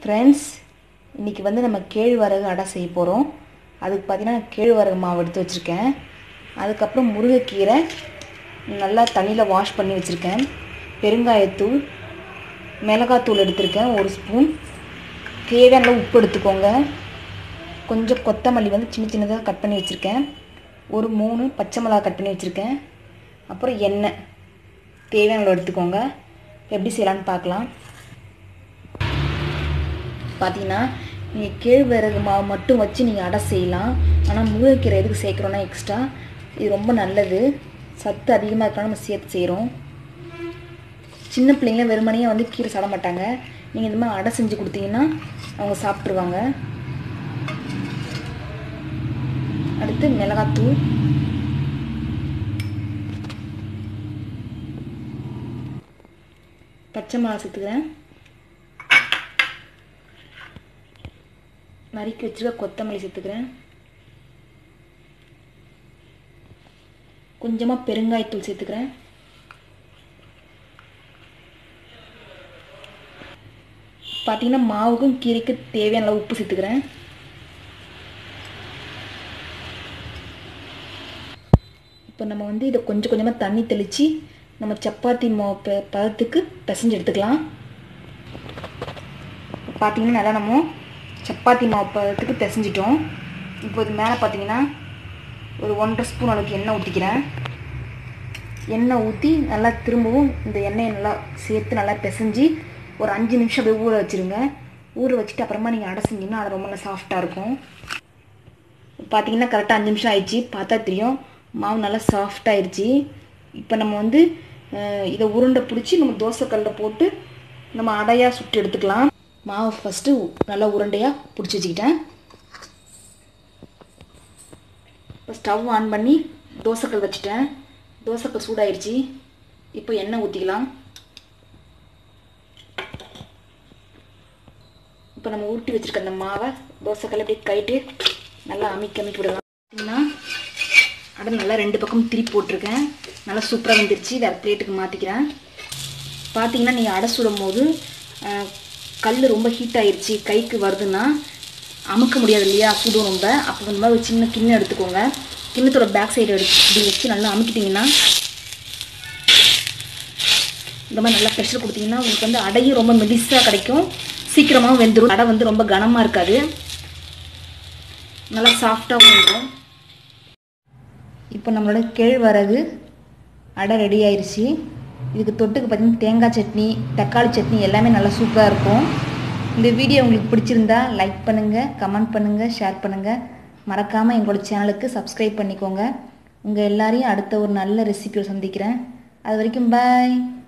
friends இன்றைக்கி வந்து நம்ம கேழ்வரகு அடை செய்ய போகிறோம் அதுக்கு பார்த்தீங்கன்னா கேழ்வரகு மாவு எடுத்து வச்சுருக்கேன் அதுக்கப்புறம் முருங்கைக்கீரை நல்லா தண்ணியில் வாஷ் பண்ணி வச்சுருக்கேன் பெருங்காயத்தூள் மிளகாத்தூள் எடுத்திருக்கேன் ஒரு ஸ்பூன் தேவையான அளவு உப்பு எடுத்துக்கோங்க கொஞ்சம் கொத்தமல்லி வந்து சின்ன சின்னதாக கட் பண்ணி வச்சுருக்கேன் ஒரு மூணு பச்சை மிளகா கட் பண்ணி வச்சுருக்கேன் அப்புறம் எண்ணெய் தேவையான அளவு எடுத்துக்கோங்க எப்படி செய்யலான்னு பார்க்கலாம் பார்த்தீங்கன்னா நீங்கள் கேழ்வரகு மாவு மட்டும் வச்சு நீங்கள் அடை செய்யலாம் ஆனால் முருங்கைக்கீரை எதுக்கு சேர்க்குறோன்னா எக்ஸ்ட்ரா இது ரொம்ப நல்லது சத்து அதிகமாக இருக்கணும் நம்ம சேர்த்து செய்கிறோம் சின்ன பிள்ளைங்க வெறுமனையாக வந்து கீரை சாப்பிட மாட்டாங்க நீங்கள் இந்த மாதிரி அடை செஞ்சு கொடுத்தீங்கன்னா அவங்க சாப்பிட்ருவாங்க அடுத்து மிளகாத்தூள் பச்சை மிளகா சேர்த்துக்கிறேன் நறுக்கி வச்சுருக்க கொத்தமல்லி சேர்த்துக்கிறேன் கொஞ்சமாக பெருங்காயத்தூள் சேர்த்துக்கிறேன் பார்த்தீங்கன்னா மாவுக்கும் கீரைக்கு தேவையான அளவு உப்பு சேர்த்துக்கிறேன் இப்போ நம்ம வந்து இதை கொஞ்சம் கொஞ்சமாக தண்ணி தெளித்து நம்ம சப்பாத்தி மாவு ப பதத்துக்கு பிசைஞ்சு எடுத்துக்கலாம் பார்த்தீங்கன்னா நல்லா நம்ம சப்பாத்தி மாவு பதத்துக்கு பிசைஞ்சிட்டோம் இப்போ இது மேலே பார்த்தீங்கன்னா ஒரு ஒன்றரை ஸ்பூன் அளவுக்கு எண்ணெய் ஊற்றிக்கிறேன் எண்ணெய் ஊற்றி நல்லா திரும்பவும் இந்த எண்ணெயை நல்லா சேர்த்து நல்லா பிசைஞ்சு ஒரு அஞ்சு நிமிஷம் அப்படியே ஊற வச்சுருங்க ஊற வச்சுட்டு அப்புறமா நீங்கள் அடை செஞ்சிங்கன்னா அது ரொம்ப நல்லா சாஃப்டாக இருக்கும் பார்த்தீங்கன்னா கரெக்டாக அஞ்சு நிமிஷம் ஆயிடுச்சு பார்த்தா தெரியும் மாவு நல்லா சாஃப்டாகிடுச்சு இப்போ நம்ம வந்து இதை உருண்டை பிடிச்சி நம்ம தோசைக்கல்லில் போட்டு நம்ம அடையாக சுட்டு எடுத்துக்கலாம் மாவு ஃபஸ்ட்டு நல்லா உருண்டையாக பிடிச்சி வச்சுக்கிட்டேன் இப்போ ஸ்டவ் ஆன் பண்ணி தோசைக்கல் வச்சுட்டேன் தோசைக்கல் சூடாயிருச்சு இப்போ எண்ணெய் ஊற்றிக்கலாம் இப்போ நம்ம உருட்டி வச்சுருக்க அந்த மாவை தோசைக்கல் அப்படியே கைட்டு நல்லா அமிக்கி அமிக்கி விடலாம் பார்த்தீங்கன்னா அடை நல்லா ரெண்டு பக்கம் திருப்பி போட்டிருக்கேன் நல்லா சூப்பராக வந்துருச்சு வேறு பிளேட்டுக்கு மாற்றிக்கிறேன் பார்த்தீங்கன்னா நீங்கள் அடை சுடும் போது கல் ரொம்ப ஹீட் ஆயிடுச்சு கைக்கு வருதுன்னா அமுக்க முடியாது இல்லையா சுடும் ரொம்ப அப்போ இந்த மாதிரி ஒரு சின்ன கிண்ணம் எடுத்துக்கோங்க கிண்ணத்தோட பேக் சைடு எடுத்து இப்படி வச்சு நல்லா அமுக்கிட்டிங்கன்னா இந்த மாதிரி நல்லா ப்ரெஷர் கொடுத்தீங்கன்னா உங்களுக்கு வந்து அடையும் ரொம்ப மெலிசாக கிடைக்கும் சீக்கிரமாகவும் வெந்துடும் அடை வந்து ரொம்ப கனமாக இருக்காது நல்லா சாஃப்டாகவும் வந்துடும் இப்போ நம்மளோட கேழ்வரகு அடை ரெடி ஆயிடுச்சு இதுக்கு தொட்டுக்கு பார்த்திங்கன்னா தேங்காய் சட்னி தக்காளி சட்னி எல்லாமே நல்லா சூப்பராக இருக்கும் இந்த வீடியோ உங்களுக்கு பிடிச்சிருந்தா லைக் பண்ணுங்கள் கமெண்ட் பண்ணுங்கள் ஷேர் பண்ணுங்கள் மறக்காமல் எங்களோட சேனலுக்கு சப்ஸ்கிரைப் பண்ணிக்கோங்க உங்கள் எல்லாரையும் அடுத்த ஒரு நல்ல ரெசிபியை சந்திக்கிறேன் அது வரைக்கும் பாய்